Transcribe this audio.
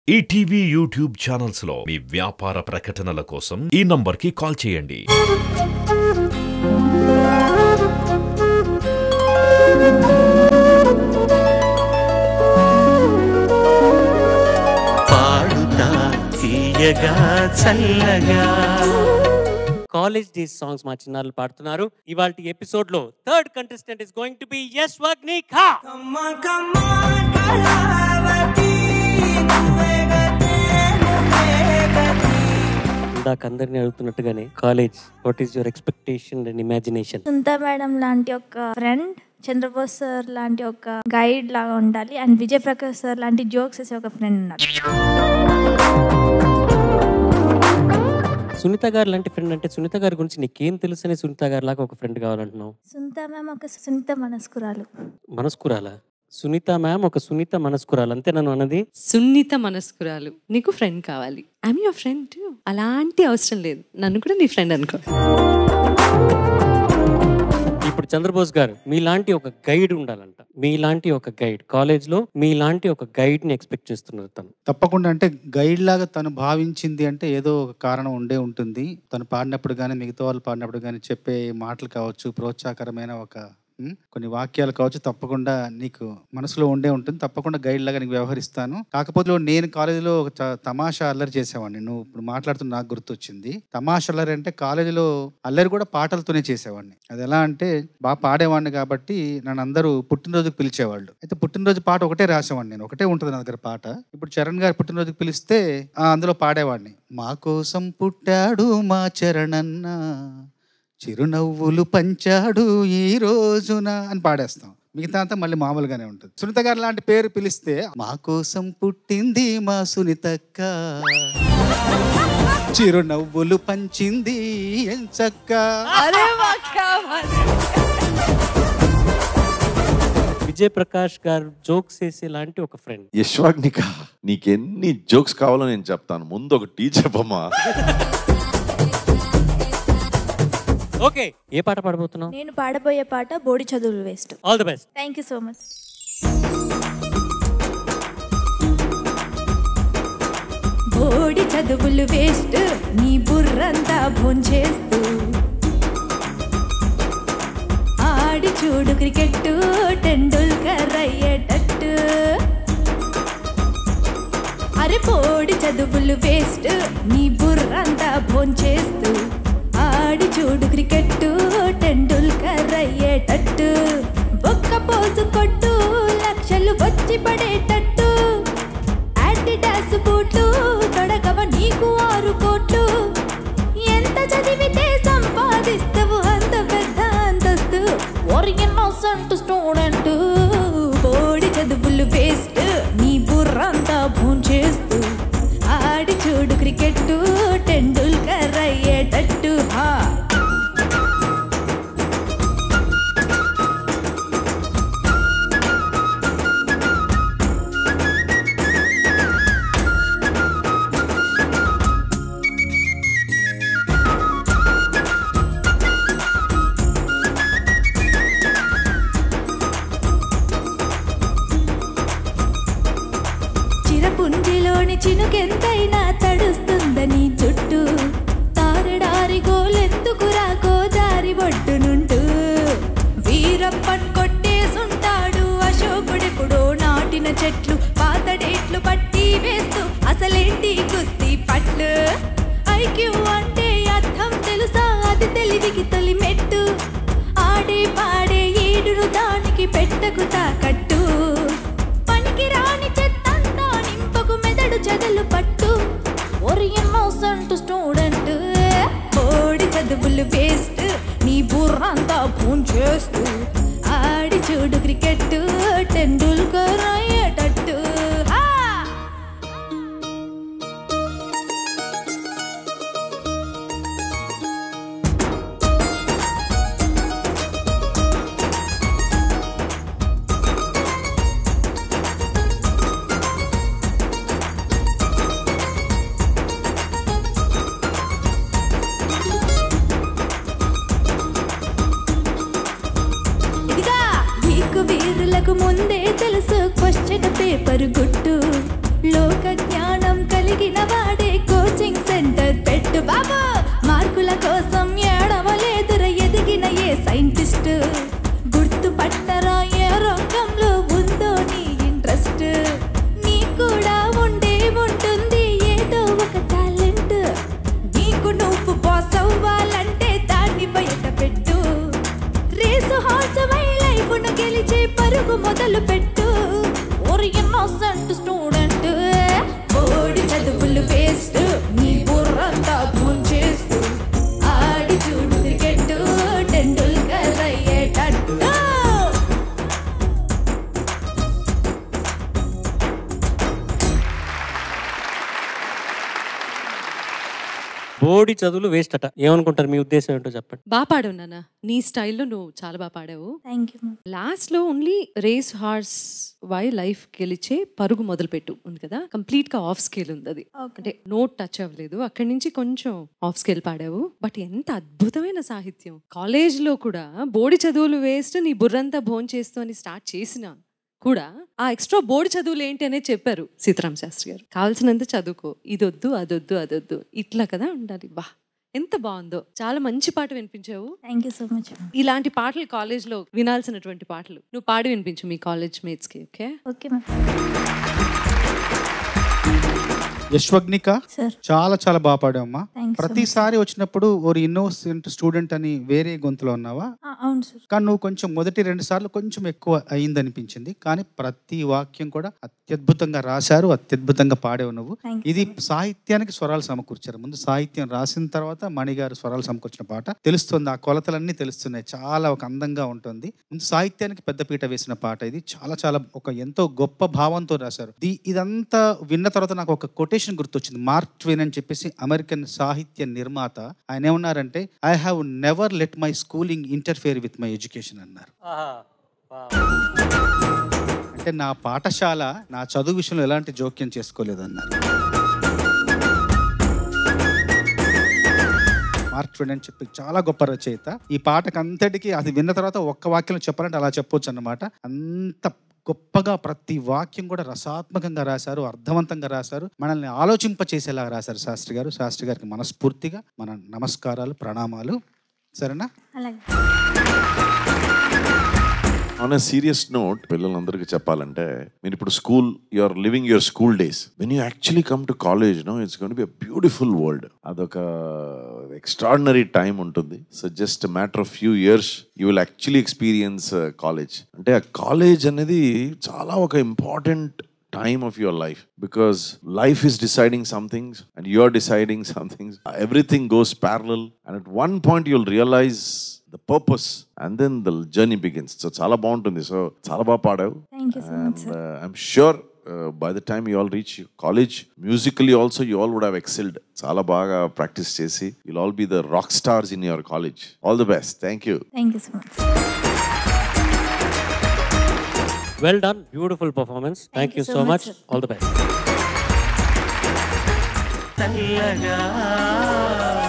ETV YouTube channels లో మీ వ్యాపార ప్రకటనల కోసం ఈ నంబర్కి కాల్ చేయండి పాడుతా తీయగా చల్లగా కాలేజ్ డేస్ సాంగ్స్ మా చిన్నారులు పాడుతున్నారు ఇవాళ ఎపిసోడ్ లో third contestant is going to be Yashwagnika ఇందాక అందరిని అడుగుతున్నట్టుగానే college what is your expectation and imagination Sunitha madam లాంటి ఒక ఫ్రెండ్ చంద్రబోస్ సార్ లాంటి ఒక గైడ్ లాగా ఉండాలి అండ్ విజయ్ ప్రకాష్ సార్ లాంటి జోక్స్ వేసే ఒక ఫ్రెండ్ ఉండాలి సునీత గారు లాంటి ఫ్రెండ్ అంటే సునీత గారి గురించి నీకేం తెలుసు అని సునీత గారి లాగా ఒక ఫ్రెండ్ కావాలంటున్నావు సుంత మ్యామ్ ఒక సునీత మనస్కురాలు మనస్కురాలా సునీత మ్యామ్ ఒక సునీత మనస్కురాలు అంతే నన్ను అన్నది సున్నిత మనస్కురాలు నీకు ఫ్రెండ్ కావాలి ఐమ్ యువర్ ఫ్రెండ్ అలాంటి అవసరం లేదు నన్ను కూడా నీ ఫ్రెండ్ అనుకో ఇప్పుడు చంద్రబోస్ గారు మీలాంటి ఒక గైడ్ ఉండాలంట మీలాంటి ఒక గైడ్ కాలేజ్ లో మీలాంటి ఒక గైడ్ ని ఎక్స్పెక్ట్ చేస్తున్నారు తను తప్పకుండా అంటే గైడ్ లాగా తను భావించింది అంటే ఏదో ఒక కారణం ఉండే ఉంటుంది తను పాడినప్పుడు కానీ మిగతా వాళ్ళు పాడినప్పుడు కానీ చెప్పే మాటలు కావచ్చు ప్రోత్సాహకరమైన ఒక ఉమ్, కొన్ని వాక్యాలు కావచ్చు తప్పకుండా నీకు మనసులో ఉండే ఉంటుంది తప్పకుండా గైడ్ లాగా నీకు వ్యవహరిస్తాను కాకపోతే నేను కాలేజీలో ఒక త- తమాషా అల్లరి చేసేవాడిని నువ్వు ఇప్పుడు మాట్లాడుతున్న నాకు గుర్తొచ్చింది తమాషా అల్లరి అంటే కాలేజీలో అల్లరి కూడా పాటలతోనే చేసేవాడిని అది ఎలా అంటే బాగా పాడేవాడిని కాబట్టి నన్ను అందరూ పుట్టినరోజుకి పిలిచేవాళ్ళు అయితే పుట్టినరోజు పాట ఒకటే రాసేవాడిని నేను ఒకటే ఉంటుంది నా దగ్గర పాట ఇప్పుడు చరణ్ గారు పుట్టినరోజుకి పిలిస్తే ఆ, అందులో పాడేవాడిని మా కోసం పుట్టాడు మా చరణన్న చిరునవ్వులు పంచాడు ఈ రోజున అని పాడేస్తాం మిగతా అంతా మళ్ళీ మామూలుగానే ఉంటుంది సునీత గారు లాంటి పేరు పిలిస్తే మా కోసం పుట్టింది మా సునీతక్క చిరునవ్వులు పంచింది ఎంచక్క విజయ్ ప్రకాష్ గారు జోక్స్ వేసే లాంటి ఒక ఫ్రెండ్ యశ్వాగ్నిక నీకెన్ని జోక్స్ కావాలో నేను చెప్తాను ముందు ఒక టీ చెప్పమ్మా ఓకే ఏ పాట పాడబోతున్నావు నేను పాడబోయే పాట బోడి చదువులు waste all the best thank you so much బోడి చదువులు వేస్ట్ నీ బుర్రంతా భోంచేస్తూ ఆడి చూడు క్రికెట్ టెండూల్కర్ అయ్యేటట్టు అరే బోడి చదువులు వేస్ట్ నీ బుర్రంతా భోంచేస్తూ ఆడి చూడు క్రికెట్ టెండూల్కర్ అయ్యేటట్టు ఒక్క పోసు కొట్టు లక్షలు వచ్చి పడేటట్టు అడిడాస్ బూట్లు తొడగవ నీకు ఆరు కోట్లు ఎంత చదివితే సంపాదిస్తావు అంత పెద్ద అంతస్తు ఓరియన్నోసంటు స్టూడెంట్ బోడి చదువులు వేస్ట్ నీ బుర్రంతా భూంచేస్తూ ఆడి చూడు క్రికెట్ టెండూల్కర్ అయ్యేటట్టు హా చిరపుంజిలోని చినుకెంతైనా తడుస్తుందని జుట్టు తారడారి గోలెందుకు రాకో దారి ఒడ్డునుంటూ వీరప్పన్ కొట్టేసుంటాడు అశోకుడెప్పుడో నాటిన చెట్లు పాతడేట్లు పట్టి వేస్తూ అసలేంటి కుస్తీ పట్లు ఐక్యూ అంటే అర్థం తెలుసా అది తెలివికి తొలి మెట్టు ఆడే పాడే ఏడును దానికి పెట్టకు తాకట్టు పనికి రాని చెత్తంతా నింపకు మెదడు చెదలు పట్టు ఒరియన్ మోసంటు స్టూడెంట్ బోడి చదువులు వేస్ట్ నీ బుర్రంతా ఫోన్ చేస్తూ ఆడి చూడు క్రికెట్ టెండూల్కర్ అయ్యేటట్టు హా! ఇదిగా నీకు వీరులకు ముందే తెలుసు క్వశ్చన్ పేపర్ గుట్టు లోక జ్ఞాన ఎదిగిన వాడే కోచింగ్ సెంటర్ పెట్టు బాబా మార్కుల కోసం ఏడవలేదుర ఎదిగిన ఏ సైంటిస్ట్ గుర్తుపట్టరా ఏ రంగంలో ఉందో నీ ఇంట్రెస్ట్ నీ కూడా ఉండే ఉంటుంది ఏదో ఒక టాలెంట్ నీకు నువ్వు బాస్ అవ్వాలంటే దాన్ని బయట పెట్టు రేసు హార్స్ వై లైఫ్ ను గెలిచే పరుగు మొదలు పెట్టు ఓరి ఇన్నోసెంట్ స్టూడెంట్ బోడి చదువులు వేస్ట్ నీ బుర్రంతా చేస్తూ ఆడి చూడు క్రికెట్ టెండూల్కర్ అయ్యేటట్టు బోడి చదువులు వేస్ట్ అట ఏమనుకుంటారు మీ ఉద్దేశం ఏంటో చెప్పండి బాగా పాడావు నాన్న నీ స్టైల్లో నువ్వు చాలా బాగా పాడావు థ్యాంక్ యూ లాస్ట్ లో only race horse why life గెలిచే పరుగు మొదలుపెట్టు ఉంది కదా కంప్లీట్ గా ఆఫ్ స్కేల్ ఉంది అది అంటే నోట్ టచ్ అవ్వలేదు అక్కడి నుంచి కొంచెం ఆఫ్ స్కేల్ పాడావు బట్ ఎంత అద్భుతమైన సాహిత్యం కాలేజ్ లో కూడా బోడి చదువులు వేస్ట్ నీ బుర్రంతా భోన్ చేస్తూ అని స్టార్ట్ చేసిన కూడా ఆ ఎక్స్ట్రా బోర్డు చదువులు ఏంటి అనేది చెప్పారు సీతారాం శాస్త్రి గారు కావాల్సినంత చదువుకో ఇదొద్దు అదొద్దు అదొద్దు ఇట్లా కదా ఉండాలి బా ఎంత బాగుందో చాలా మంచి పాట వినిపించావు థ్యాంక్ యూ సో మచ్ ఇలాంటి పాటలు కాలేజ్ లో వినాల్సినటువంటి పాటలు నువ్వు పాడి వినిపించు మీ కాలేజ్ మేట్స్ కి okay okay ma'am Yashwagnika sir చాలా చాలా బాగా పాడావమ్మా Thanks so ప్రతిసారి వచ్చినప్పుడు ఓ ఇన్నోసెంట్ స్టూడెంట్ అని వేరే గొంతులో ఉన్నావా అవును సార్ కానీ నువ్వు కొంచెం మొదటి రెండు సార్లు కొంచెం ఎక్కువ అయిందనిపించింది కానీ ప్రతి వాక్యం కూడా అత్యద్భుతంగా రాశారు అత్యద్భుతంగా పాడావు నువ్వు Thank you ఇది సాహిత్యానికి స్వరాలు సమకూర్చారు ముందు సాహిత్యం రాసిన తర్వాత మణిగారు స్వరాలు సమకూర్చిన పాట తెలుస్తుంది ఆ కొలతలన్నీ తెలుస్తున్నాయి చాలా ఒక అందంగా ఉంటుంది ముందు సాహిత్యానికి పెద్దపీట వేసిన పాట ఇది చాలా చాలా ఒక ఎంతో గొప్ప భావంతో రాశారు ది ఇదంతా విన్న తర్వాత నాకు ఒక కొటేషన్ గుర్తొచ్చింది మార్క్ ట్వెయిన్ అని చెప్పేసి అమెరికన్ సాహిత్య నిర్మాత ఆయన ఏమన్నారంటే I have never let my schooling interfere with my education అన్నారు అంటే నా పాఠశాల నా చదువు విషయంలో ఎలాంటి జోక్యం చేసుకోలేదన్నారు మార్క్ ట్వెన్ అని చెప్పి చాలా గొప్ప రచయిత ఈ పాటకు అంతటికి అది విన్న తర్వాత ఒక్క వాక్యంలో చెప్పాలంటే అలా చెప్పొచ్చు అన్నమాట అంత గొప్పగా ప్రతి వాక్యం కూడా రసాత్మకంగా రాశారు అర్థవంతంగా రాశారు మనల్ని ఆలోచింప చేసేలా రాశారు శాస్త్రి గారు శాస్త్రి గారికి మనస్ఫూర్తిగా మన నమస్కారాలు ప్రణామాలు సరేనా అలాగే ఆన్ సీరియస్ నోట్ పిల్లలందరికీ చెప్పాలంటే మీరు ఇప్పుడు school you are living your school days when you actually come to college no it's gonna be a beautiful world అదొక ఎక్స్ట్రాడినరీ టైం ఉంటుంది so just matter of few years you will actually experience college అంటే ఆ college అనేది చాలా ఒక important time of your life because life is deciding some things and you're deciding some things. Everything goes parallel, and at one point you'll realize the purpose and then the journey begins. So చాలా బాగుంటుంది so చాలా బాగా పాడావు thank you so much and sir uh, I'm sure uh, by the time you all reach college, musically also you all would have excelled. చాలా బాగా practice చేసి you'll all be the rock stars in your college. All the best. Thank you. Thank you so much well done beautiful performance thank you you so so much, much sir. All the best చల్లగా